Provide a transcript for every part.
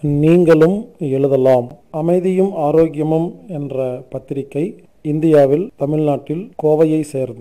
நீங்களும் எழுதலாம் அமைதியும் ஆரோக்கியமும் என்ற பத்திரிகை இந்தியாவில் தமிழ்நாட்டில் கோவையை சேர்ந்த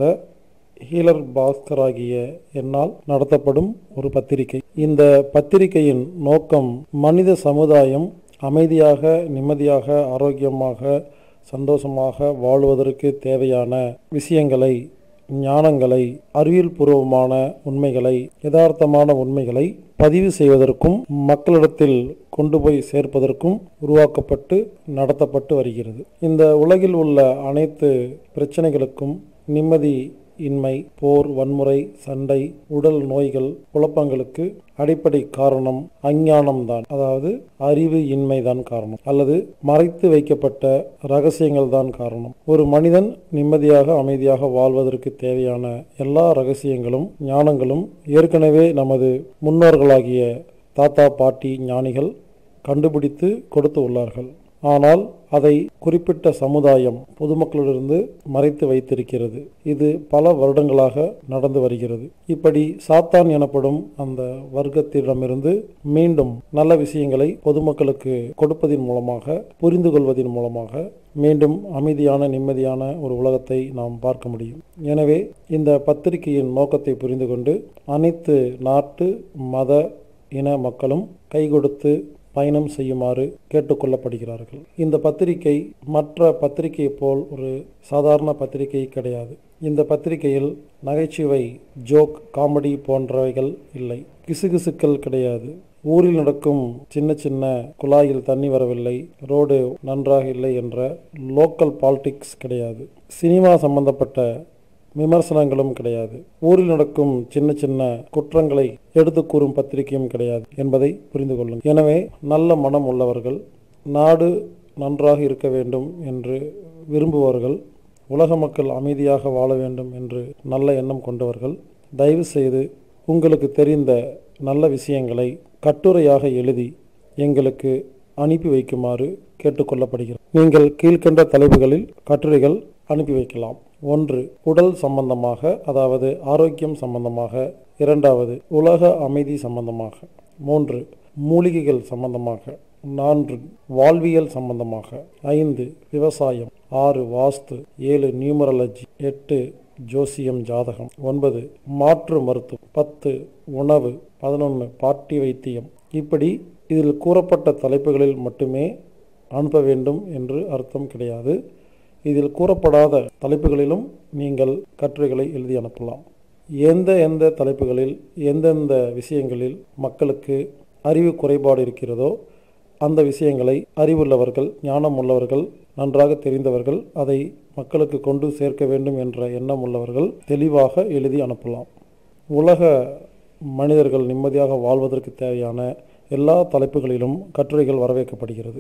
ஹீலர் பாஸ்கர் ஆகிய என்னால் நடத்தப்படும் ஒரு பத்திரிகை இந்த பத்திரிகையின் நோக்கம் மனித சமுதாயம் அமைதியாக நிம்மதியாக ஆரோக்கியமாக சந்தோஷமாக வாழ்வதற்கு தேவையான விஷயங்களை ஞானங்களை அறிவியல் பூர்வமான உண்மைகளை யதார்த்தமான உண்மைகளை பதிவு செய்வதற்கும் மக்களிடத்தில் கொண்டு போய் சேர்ப்பதற்கும் உருவாக்கப்பட்டு நடத்தப்பட்டு வருகிறது இந்த உலகில் உள்ள அனைத்து பிரச்சனைகளுக்கும் நிம்மதி இன்மை போர் வன்முறை சண்டை உடல் நோய்கள் குழப்பங்களுக்கு அடிப்படை காரணம் அஞ்ஞானம்தான் அதாவது அறிவு இன்மைதான் காரணம் அல்லது மறைத்து வைக்கப்பட்ட ரகசியங்கள் தான் காரணம் ஒரு மனிதன் நிம்மதியாக அமைதியாக வாழ்வதற்கு தேவையான எல்லா ரகசியங்களும் ஞானங்களும் ஏற்கனவே நமது முன்னோர்களாகிய தாத்தா பாட்டி ஞானிகள் கண்டுபிடித்து கொடுத்து உள்ளார்கள் ஆனால் அதை குறிப்பிட்ட சமுதாயம் பொதுமக்களிலிருந்து மறைத்து வைத்திருக்கிறது இது பல வருடங்களாக நடந்து வருகிறது இப்படி சாத்தான் எனப்படும் அந்த வர்க்கத்திடமிருந்து மீண்டும் நல்ல விஷயங்களை பொதுமக்களுக்கு கொடுப்பதின் மூலமாக புரிந்து கொள்வதன் மூலமாக மீண்டும் அமைதியான நிம்மதியான ஒரு உலகத்தை நாம் பார்க்க முடியும் எனவே இந்த பத்திரிகையின் நோக்கத்தை புரிந்து கொண்டு அனைத்து நாட்டு மத இன மக்களும் கை கொடுத்து பயணம் செய்யுமாறு கேட்டுக்கொள்ளப்படுகிறார்கள் இந்த பத்திரிகை மற்ற பத்திரிகை போல் ஒரு சாதாரண பத்திரிகை கிடையாது இந்த பத்திரிகையில் நகைச்சுவை ஜோக் காமெடி போன்றவைகள் இல்லை கிசுகிசுக்கள் கிடையாது ஊரில் நடக்கும் சின்ன சின்ன குழாயில் தண்ணி வரவில்லை ரோடு நன்றாக இல்லை என்ற லோக்கல் பாலிடிக்ஸ் கிடையாது சினிமா சம்பந்தப்பட்ட விமர்சனங்களும் கிடையாது ஊரில் நடக்கும் சின்ன சின்ன குற்றங்களை எடுத்து கூறும் பத்திரிகையும் கிடையாது என்பதை புரிந்து கொள்ளுங்கள் எனவே நல்ல மனம் உள்ளவர்கள் நாடு நன்றாக இருக்க வேண்டும் என்று விரும்புபவர்கள் உலக மக்கள் அமைதியாக வாழ வேண்டும் என்று நல்ல எண்ணம் கொண்டவர்கள் தயவு செய்து உங்களுக்கு தெரிந்த நல்ல விஷயங்களை கட்டுரையாக எழுதி எங்களுக்கு அனுப்பி வைக்குமாறு கேட்டுக்கொள்ளப்படுகிறது நீங்கள் கீழ்கண்ட தலைப்புகளில் கட்டுரைகள் அனுப்பி வைக்கலாம் ஒன்று உடல் சம்பந்தமாக அதாவது ஆரோக்கியம் சம்பந்தமாக இரண்டாவது உலக அமைதி சம்பந்தமாக மூன்று மூலிகைகள் சம்பந்தமாக நான்கு வாழ்வியல் சம்பந்தமாக ஐந்து விவசாயம் ஆறு வாஸ்து ஏழு நியூமரலஜி எட்டு ஜோசியம் ஜாதகம் ஒன்பது மாற்று மருத்துவம் பத்து உணவு பதினொன்று பாட்டி வைத்தியம் இப்படி இதில் கூறப்பட்ட தலைப்புகளில் மட்டுமே அனுப்ப வேண்டும் என்று அர்த்தம் கிடையாது இதில் கூறப்படாத தலைப்புகளிலும் நீங்கள் கட்டுரைகளை எழுதி அனுப்பலாம் எந்த எந்த தலைப்புகளில் எந்தெந்த விஷயங்களில் மக்களுக்கு அறிவு குறைபாடு இருக்கிறதோ அந்த விஷயங்களை அறிவுள்ளவர்கள் ஞானம் உள்ளவர்கள் நன்றாக தெரிந்தவர்கள் அதை மக்களுக்கு கொண்டு சேர்க்க வேண்டும் என்ற எண்ணம் உள்ளவர்கள் தெளிவாக எழுதி அனுப்பலாம் உலக மனிதர்கள் நிம்மதியாக வாழ்வதற்கு தேவையான எல்லா தலைப்புகளிலும் கட்டுரைகள் வரவேற்கப்படுகிறது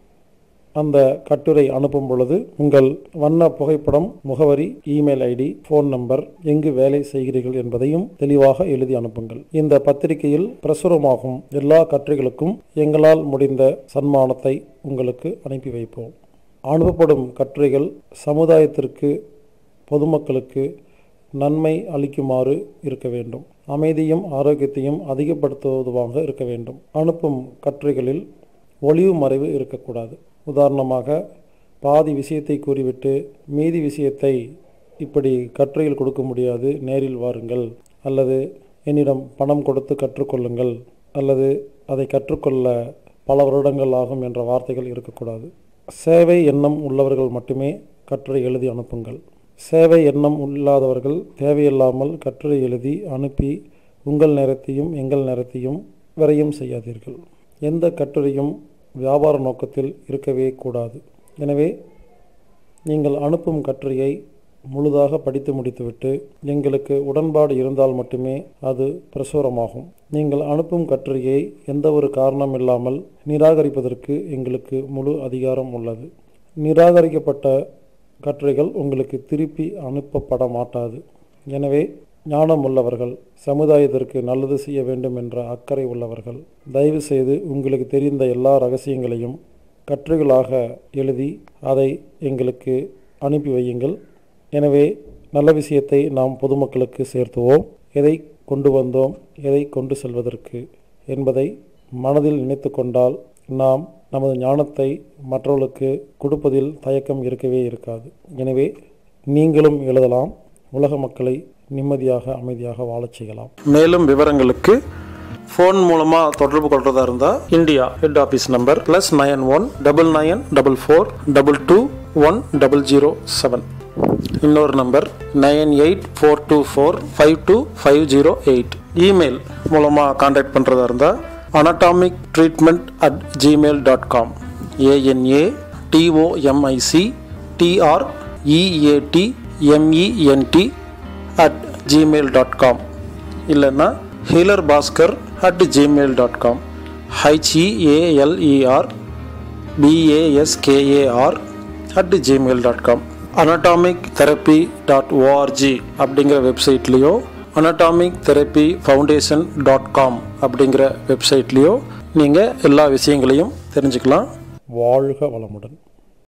அந்த கட்டுரை அனுப்பும் பொழுது உங்கள் வண்ண புகைப்படம் முகவரி இமெயில் ஐடி ஃபோன் நம்பர் எங்கு வேலை செய்கிறீர்கள் என்பதையும் தெளிவாக எழுதி அனுப்புங்கள் இந்த பத்திரிகையில் பிரசுரமாகும் எல்லா கட்டுரைகளுக்கும் எங்களால் முடிந்த சன்மானத்தை உங்களுக்கு அனுப்பி வைப்போம் அனுப்பப்படும் கட்டுரைகள் சமுதாயத்திற்கு பொதுமக்களுக்கு நன்மை அளிக்குமாறு இருக்க வேண்டும் அமைதியும் ஆரோக்கியத்தையும் அதிகப்படுத்துவதுவாக இருக்க வேண்டும் அனுப்பும் கட்டுரைகளில் ஒளிவு மறைவு இருக்கக்கூடாது உதாரணமாக பாதி விஷயத்தை கூறிவிட்டு மீதி விஷயத்தை இப்படி கட்டுரையில் கொடுக்க முடியாது நேரில் வாருங்கள் அல்லது என்னிடம் பணம் கொடுத்து கற்றுக்கொள்ளுங்கள் அல்லது அதை கற்றுக்கொள்ள பல வருடங்கள் ஆகும் என்ற வார்த்தைகள் இருக்கக்கூடாது சேவை எண்ணம் உள்ளவர்கள் மட்டுமே கட்டுரை எழுதி அனுப்புங்கள் சேவை எண்ணம் இல்லாதவர்கள் தேவையில்லாமல் கட்டுரை எழுதி அனுப்பி உங்கள் நேரத்தையும் எங்கள் நேரத்தையும் விரயம் செய்யாதீர்கள் எந்த கட்டுரையும் வியாபார நோக்கத்தில் இருக்கவே கூடாது எனவே நீங்கள் அனுப்பும் கட்டுரையை முழுதாக படித்து முடித்துவிட்டு எங்களுக்கு உடன்பாடு இருந்தால் மட்டுமே அது பிரசுரமாகும் நீங்கள் அனுப்பும் கட்டுரையை எந்த ஒரு காரணம் இல்லாமல் நிராகரிப்பதற்கு எங்களுக்கு முழு அதிகாரம் உள்ளது நிராகரிக்கப்பட்ட கட்டுரைகள் உங்களுக்கு திருப்பி அனுப்பப்பட மாட்டாது எனவே ஞானம் உள்ளவர்கள் சமுதாயத்திற்கு நல்லது செய்ய வேண்டும் என்ற அக்கறை உள்ளவர்கள் தயவு செய்து உங்களுக்கு தெரிந்த எல்லா ரகசியங்களையும் கட்டுரைகளாக எழுதி அதை எங்களுக்கு அனுப்பி வையுங்கள் எனவே நல்ல விஷயத்தை நாம் பொதுமக்களுக்கு சேர்த்துவோம் எதை கொண்டு வந்தோம் எதை கொண்டு செல்வதற்கு என்பதை மனதில் நினைத்து கொண்டால் நாம் நமது ஞானத்தை மற்றவர்களுக்கு கொடுப்பதில் தயக்கம் இருக்கவே இருக்காது எனவே நீங்களும் எழுதலாம் உலக மக்களை நிம்மதியாக அமைதியாக வாழச் செய்யலாம் மேலும் விவரங்களுக்கு ஃபோன் மூலமாக தொடர்பு கொள்றதா இருந்தால் India head office number plus nine one double nine double four double two one double zero seven இன்னொரு number nine eight four two four five two five zero eight email மூலமாக காண்டாக்ட் பண்ணுறதா இருந்தால் anatomic treatment at Gmail dot com A N A T O M I C T R E A T M E N T at Gmail dot com இல்லைன்னா healer Bhaskar at Gmail dot com H E A L E R B A S K A R at Gmail dot com anatomic therapy dot O R G அப்படிங்கிற வெப்சைட்லேயோ anatomic therapy foundation dot com அப்படிங்கிற வெப்சைட்லேயோ நீங்கள் எல்லா விஷயங்களையும் தெரிஞ்சுக்கலாம் வாழ்க வளமுடன்